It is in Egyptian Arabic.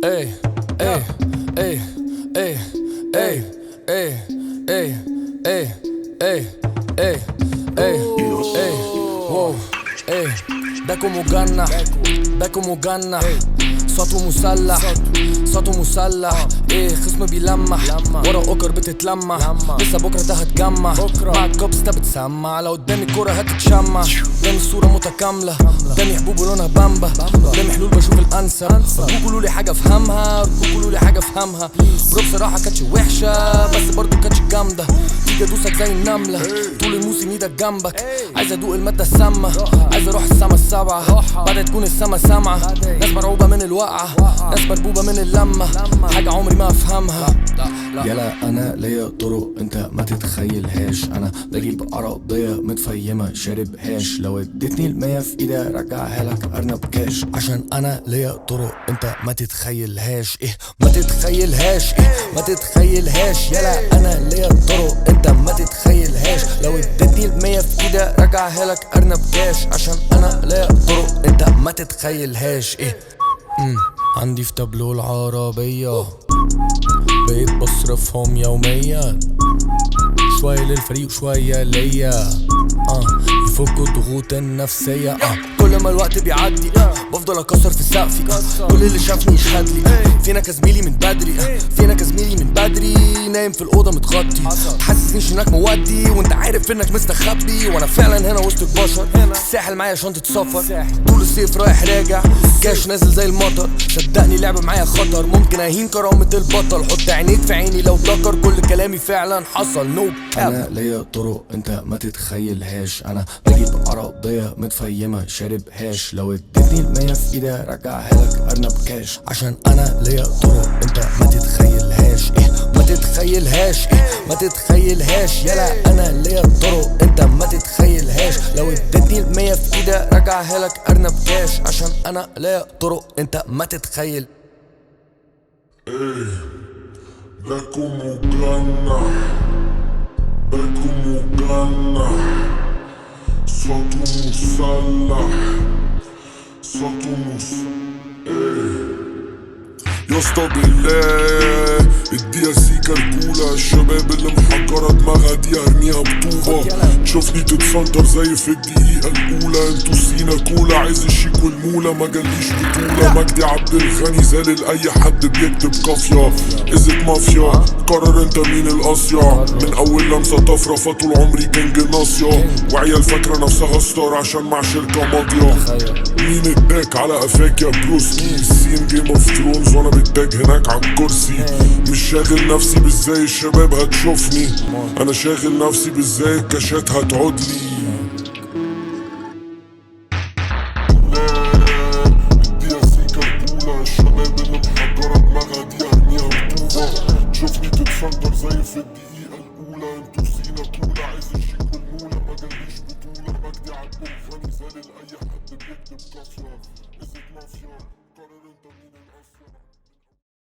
Ey, ey, ey, ey, ey, ey, ey, ey, ey, ey, ey, ey, wow, ey, داكو مجنح داكو مجنح صوته مسلح صوته مسلح ايه خصم بيلمح ورا اوكر بتتلمح لسه بكره ده هتجمع مع الكوبس ده بتسمع لو قدامي الكوره هتتشمع قدامي الصوره متكامله قدامي حبوب لونها بامبا قدامي حلول بشوف الانسب ارجوك قولوا لي حاجه افهمها ارجوك قولوا لي حاجه افهمها برو بصراحه كانتش وحشه بس برضو كانتش جامده تيجي ادوسك زي النمله طول الموسم ايدك جنبك عايز ادوق الماده السامه عايز اروح السما السبعه بعد تكون السما سامعه ناس مرعوبه من الوقعه ناس مربوبه من اللمه حاجه عمري ما افهمها يلا انا ليا طرق انت ما تتخيلهاش انا بجيب عربيه متفيمه شارب هاش لو اديتني المية في ايدي ارجعها لك ارنب كاش عشان انا ليا طرق انت ما تتخيلهاش ايه ما تتخيلهاش ايه ما تتخيلهاش يلا انا ليا طرق انت ما تتخيلهاش لو اديتني المية في ايدي ارجعها لك ارنب كاش عشان انا ليا طرق انت ما تتخيلهاش ايه مم. عندي في تابلو العربيه بقيت بصرفهم يوميا شوية للفريق وشوية ليا اه يفكوا الضغوط النفسية اه كل ما الوقت بيعدي آه بفضل اكسر في سقفي آه كل اللي شافني يشهد لي آه فينك يا زميلي من بدري آه فينك يا زميلي من بدري نايم في الأوضة متغطي تحسسنيش انك مودي وانت عارف انك مستخبي وانا فعلا هنا وسط البشر الساحل معايا شنطة سفر طول الصيف رايح راجع كاش نازل زي المطر صدقني لعبة معايا خطر ممكن اهين كرامة البطل حط عينيك في عيني لو ذكر كل كلامي فعلا حصل نو كاب انا ليا طرق انت ما تتخيلهاش انا بجيب عربية متفيمة شارب هاش لو اديتني المية في ايدي ارجعها لك ارنب كاش عشان انا ليا طرق انت ما تتخيلهاش ايه ما تتخيلهاش ايه ما تتخيلهاش يلا انا ليا طرق انت ما تتخيلهاش لو اديتني المية في ايدي ارجعها لك ارنب كاش عشان انا ليا طرق انت ما تتخيل باكو مجنح باكو مجنح صوته مسلح صوته مس يا اسطى بالله اديها سيكا رجولة الشباب اللي محجرة دماغها دي ارميها بطوبة تشوفني تتسنطر زي في الدقيقة الأولى انتوا سينا كولا عايز الشيك والمولة ما جاليش بطولة مجدي عبد الغني زالل أي حد بيكتب قافية إزت مافيا قرر انت مين القاسية من أول لمسة طفرة فطول عمري كينج ناصية وعيال فاكرة نفسها ستار عشان مع شركة ماضية مين اداك على قفاك يا بروسكي سين جيم اوف ثرونز وانا بالتاج هناك على الكرسي مش شاغل نفسي بازاي الشباب هتشوفني انا شاغل نفسي بازاي الكاشات هتعود لي اديها سيكا رجولة الشباب اللي محجرة دماغها دي ارميها بطوبة تشوفني تتسنطر زي في الدقيقة الأولى انتوا سينا كولا عايز الشيك والمولى ما جاليش بطولة مجدي عبد الغني زالل أي حد بيكتب قافية إزت مافيا قرر انت مين القاسية